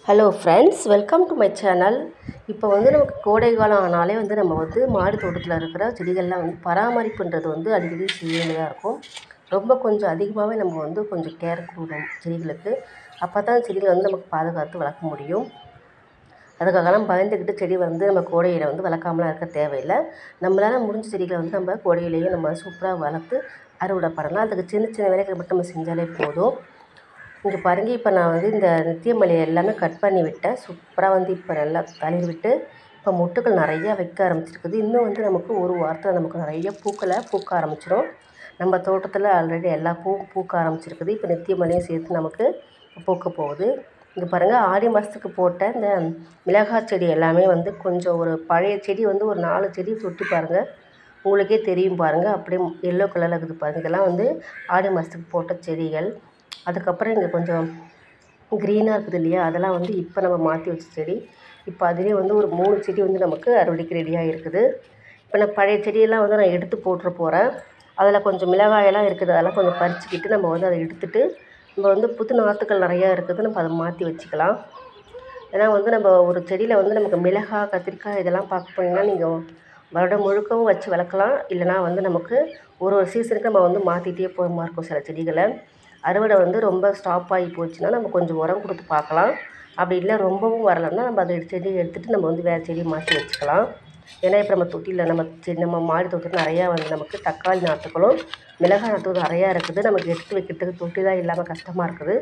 hello friends welcome to my channel இப்போ வந்து நமக்கு கோடை காலம் ஆனாலே வந்து நம்ம வந்து மாடி தோட்டத்தில் இருக்கிற செடிகள்லாம் வந்து பராமரிப்புன்றது வந்து அடிக்கடி செய்ய வேண்டியதாக இருக்கும் ரொம்ப கொஞ்சம் அதிகமாகவே நம்ம வந்து கொஞ்சம் கேர் கொடுக்கணும் செடிகளுக்கு அப்போ தான் செடிகளை வந்து நமக்கு பாதுகாத்து வளர்க்க முடியும் அதுக்காகலாம் பயந்துக்கிட்டு செடி வந்து நம்ம கோடையில் வந்து வளர்க்காமலாம் இருக்க தேவையில்லை நம்மளால் முடிஞ்ச செடிகளை வந்து நம்ம கோடையிலேயே நம்ம சூப்பராக வளர்த்து அறுவடை பண்ணலாம் அதுக்கு சின்ன சின்ன வேலைகள் மட்டும் நம்ம செஞ்சாலே போதும் இங்கே பாருங்க இப்போ நான் வந்து இந்த நித்தியமல்லியை எல்லாமே கட் பண்ணி விட்டேன் சூப்பராக வந்து இப்போ நல்லா தளிர் விட்டு இப்போ மொட்டுக்கள் நிறையா வைக்க ஆரம்பிச்சிருக்குது இன்னும் வந்து நமக்கு ஒரு வாரத்தில் நமக்கு நிறைய பூக்களை பூக்க ஆரம்பிச்சிடும் நம்ம தோட்டத்தில் ஆல்ரெடி எல்லா பூவும் பூக்க ஆரம்பிச்சிருக்குது இப்போ நித்தியமல்லியும் சேர்த்து நமக்கு பூக்க போகுது இங்கே பாருங்கள் ஆடி மாதத்துக்கு போட்ட இந்த மிளகாய் செடி எல்லாமே வந்து கொஞ்சம் ஒரு பழைய செடி வந்து ஒரு நாலு செடி தொட்டி பாருங்கள் உங்களுக்கே தெரியும் பாருங்கள் அப்படியே எல்லோ கலரில் இருக்குது பாருங்கள் இதெல்லாம் வந்து ஆடி மாதத்துக்கு போட்ட செடிகள் அதுக்கப்புறம் இங்கே கொஞ்சம் க்ரீனாக இருக்குது இல்லையா அதெல்லாம் வந்து இப்போ நம்ம மாற்றி வச்ச செடி இப்போ அதுலேயே வந்து ஒரு மூணு செடி வந்து நமக்கு அறுவடைக்கு ரெடியாக இருக்குது இப்போ நான் பழைய செடியெல்லாம் வந்து நான் எடுத்து போட்டுற போகிறேன் அதில் கொஞ்சம் மிளகாயெல்லாம் இருக்குது அதெல்லாம் கொஞ்சம் பறிச்சுக்கிட்டு நம்ம வந்து அதை எடுத்துட்டு நம்ம வந்து புது நாற்றுக்கள் நிறையா இருக்குது நம்ம அதை மாற்றி வச்சுக்கலாம் ஏன்னா வந்து நம்ம ஒரு செடியில் வந்து நமக்கு மிளகாய் கத்திரிக்காய் இதெல்லாம் பார்க்க போனீங்கன்னா நீங்கள் வருடம் முழுக்கவும் வச்சு வளர்க்கலாம் இல்லைனா வந்து நமக்கு ஒரு ஒரு சீசனுக்கு நம்ம வந்து மாற்றிட்டே போகிற மாதிரி இருக்கும் சில செடிகளை அறுவடை வந்து ரொம்ப ஸ்டாப் ஆகி போச்சுன்னா நம்ம கொஞ்சம் உரம் கொடுத்து பார்க்கலாம் அப்படி இல்லை ரொம்பவும் வரலைன்னா நம்ம அதை செடியை எடுத்துகிட்டு நம்ம வந்து வேறு செடியை மாற்றி வச்சுக்கலாம் ஏன்னா இப்போ நம்ம தொட்டியில் நம்ம செடி நம்ம மாடி தோட்டத்தில் நிறையா வந்து நமக்கு தக்காளி நாற்றுகளும் மிளகாய் நாற்றுகளும் நிறையா இருக்குது நமக்கு எடுத்து வைக்கிறதுக்கு தொட்டி தான் இல்லாமல் கஷ்டமாக இருக்குது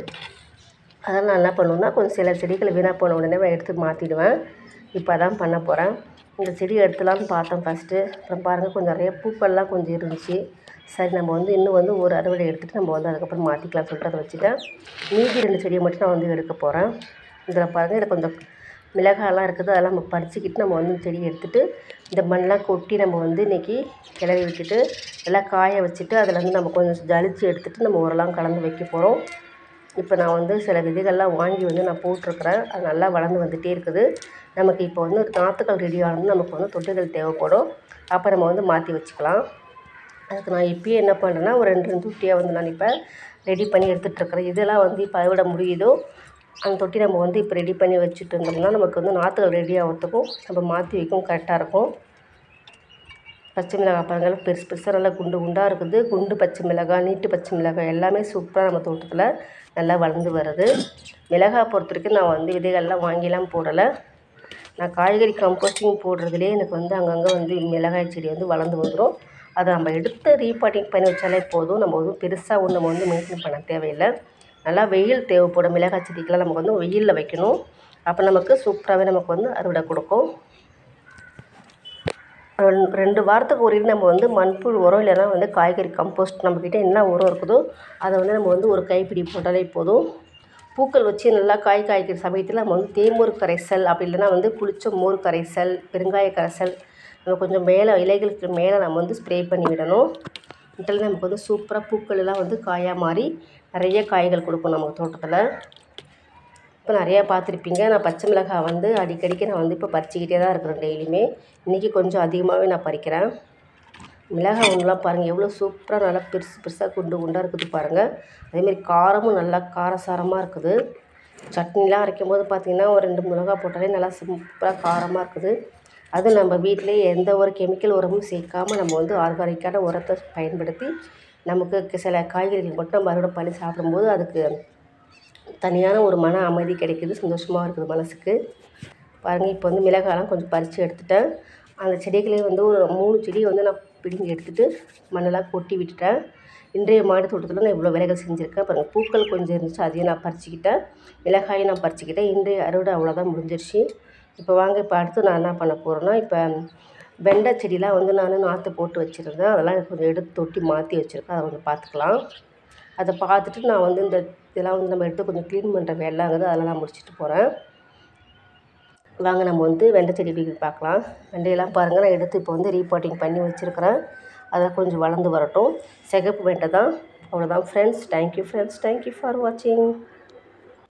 அதனால் நான் என்ன பண்ணுவேன்னா கொஞ்சம் சில செடிகள் வீணாக போன உடனே நான் எடுத்து மாற்றிடுவேன் இப்போ அதான் பண்ண போகிறேன் இந்த செடி எடுத்துலாம்னு பார்த்தேன் ஃபஸ்ட்டு அப்புறம் பாருங்கள் கொஞ்சம் நிறைய பூக்கள்லாம் கொஞ்சம் இருந்துச்சு சரி நம்ம வந்து இன்னும் வந்து ஒரு அறுவடை எடுத்துகிட்டு நம்ம வந்து அதுக்கப்புறம் மாற்றிக்கலாம் சொல்லிட்டு அதை வச்சுட்டேன் மீதி ரெண்டு செடியை மட்டும் நான் வந்து எடுக்க போகிறேன் இதில் பாருங்கள் இதில் கொஞ்சம் மிளகாயெல்லாம் இருக்குது அதெல்லாம் நம்ம பறிச்சுக்கிட்டு நம்ம வந்து செடியை எடுத்துகிட்டு இந்த மண்ணெலாம் கொட்டி நம்ம வந்து இன்றைக்கி கிளறி விட்டுட்டு எல்லாம் காய வச்சுட்டு அதில் வந்து நம்ம கொஞ்சம் ஜலிச்சு எடுத்துகிட்டு நம்ம உரலாம் கலந்து வைக்க போகிறோம் இப்போ நான் வந்து சில விதைகள்லாம் வாங்கி வந்து நான் போட்டிருக்கிறேன் அது நல்லா வளர்ந்து வந்துகிட்டே இருக்குது நமக்கு இப்போ வந்து நாற்றுக்கள் ரெடி ஆகணும் நமக்கு வந்து தொட்டிகள் தேவைப்படும் அப்போ நம்ம வந்து மாற்றி வச்சுக்கலாம் அதுக்கு நான் இப்போயே என்ன பண்ணுறேன்னா ஒரு ரெண்டு ரெண்டு தொட்டியாக வந்து நான் இப்போ ரெடி பண்ணி எடுத்துகிட்ருக்குறேன் இதெல்லாம் வந்து இப்போ அறுவடை முடியுதோ அந்த தொட்டி நம்ம வந்து இப்போ ரெடி பண்ணி வச்சுட்டு இருந்தோம்னா நமக்கு வந்து நாற்றுகள் ரெடி ஆகிறதுக்கும் நம்ம மாற்றி வைக்கவும் கரெக்டாக இருக்கும் பச்சை மிளகாய் பாருங்கள் பெருசு பெருசாக நல்லா குண்டு குண்டாக இருக்குது குண்டு பச்சை மிளகாய் நீட்டு பச்சை மிளகாய் எல்லாமே சூப்பராக நம்ம தோட்டத்தில் நல்லா வளர்ந்து வருது மிளகாய் பொறுத்த வரைக்கும் நான் வந்து விதைகள்லாம் வாங்கிலாம் போடலை நான் காய்கறி கம்போஸ்டிங் போடுறதுலேயே எனக்கு வந்து அங்கங்கே வந்து மிளகாய் செடி வந்து வளர்ந்து வந்துடும் அதை நம்ம எடுத்து ரீபாட்டிங் பண்ணி வச்சாலே போதும் நம்ம வந்து பெருசாக ஒன்று நம்ம வந்து மெயின்டைன் பண்ண தேவையில்லை நல்லா வெயில் தேவைப்படும் மிளகாய் செடிக்கெலாம் நமக்கு வந்து வெயிலில் வைக்கணும் அப்போ நமக்கு சூப்பராகவே நமக்கு வந்து அறுவடை கொடுக்கும் ரெண்டு வாரத்துக்கு ஒரு நம்ம வந்து மண்புழு உரம் இல்லைன்னா வந்து காய்கறி கம்போஸ்ட் நம்மக்கிட்ட என்ன உரம் இருக்குதோ அதை வந்து நம்ம வந்து ஒரு கைப்பிடி போட்டாலே போதும் பூக்கள் வச்சு நல்லா காய் காய்க்கிற சமயத்தில் நம்ம வந்து தேமூர் கரைசல் அப்படி இல்லைன்னா வந்து புளிச்ச மோர் கரைசல் பெருங்காய கரைசல் நம்ம கொஞ்சம் மேலே இலைகளுக்கு மேலே நம்ம வந்து ஸ்ப்ரே பண்ணி விடணும் இதில் நமக்கு வந்து சூப்பராக பூக்கள் எல்லாம் வந்து காயாக மாறி நிறைய காய்கள் கொடுக்கும் நமக்கு தோட்டத்தில் இப்போ நிறையா பார்த்துருப்பீங்க நான் பச்சை மிளகாய் வந்து அடிக்கடிக்கு நான் வந்து இப்போ பறிச்சிக்கிட்டே தான் இருக்கிறேன் டெய்லியுமே இன்றைக்கி கொஞ்சம் அதிகமாகவே நான் பறிக்கிறேன் மிளகாய் ஒன்றுலாம் பாருங்கள் எவ்வளோ சூப்பராக நல்லா பெருசு பெருசாக குண்டு குண்டாக இருக்குது பாருங்கள் அதேமாரி காரமும் நல்லா காரசாரமாக இருக்குது சட்னிலாம் அரைக்கும் போது பார்த்திங்கன்னா ஒரு ரெண்டு மிளகாய் போட்டாலே நல்லா சூப்பராக காரமாக இருக்குது அது நம்ம வீட்டிலே எந்த ஒரு கெமிக்கல் உரமும் சேர்க்காமல் நம்ம வந்து ஆர்கானிக்கான உரத்தை பயன்படுத்தி நமக்கு சில காய்கறிகள் மட்டும் நம்ம அறுவடை பண்ணி சாப்பிடும்போது அதுக்கு தனியான ஒரு மன அமைதி கிடைக்கிது சந்தோஷமாக இருக்குது மனதுக்கு பாருங்கள் இப்போ வந்து மிளகாயெல்லாம் கொஞ்சம் பறித்து எடுத்துட்டேன் அந்த செடிகளே வந்து ஒரு மூணு செடியை வந்து நான் பிடுங்கி எடுத்துகிட்டு மண்ணெல்லாம் கொட்டி விட்டுட்டேன் இன்றைய மாடி தோட்டத்தில் நான் இவ்வளோ வேலைகள் செஞ்சுருக்கேன் பாருங்கள் பூக்கள் கொஞ்சம் இருந்துச்சு அதையும் நான் பறிச்சுக்கிட்டேன் மிளகாயும் நான் பறிச்சுக்கிட்டேன் இன்றைய அறுவடை அவ்வளோதான் முடிஞ்சிருச்சு இப்போ வாங்க இப்போ அடுத்து நான் என்ன பண்ண போகிறேன்னா இப்போ வெண்டை செடிலாம் வந்து நான் நாற்று போட்டு வச்சுருந்தேன் அதெல்லாம் கொஞ்சம் எடுத்து தொட்டி மாற்றி வச்சுருக்கேன் அதை கொஞ்சம் பார்த்துக்கலாம் அதை பார்த்துட்டு நான் வந்து இந்த இதெல்லாம் வந்து நம்ம எடுத்து கொஞ்சம் க்ளீன் பண்ணுற வேலைங்கிறது அதெல்லாம் நான் முடிச்சுட்டு போகிறேன் வாங்க நம்ம வந்து வெண்டை செடி எப்படி பார்க்கலாம் வெண்டையெல்லாம் பாருங்கள் நான் எடுத்து இப்போ வந்து ரீபாட்டிங் பண்ணி வச்சுருக்கிறேன் அதை கொஞ்சம் வளர்ந்து வரட்டும் சிகப்பு வெண்டை தான் அவ்வளோதான் friends thank you friends thank you for வாட்சிங்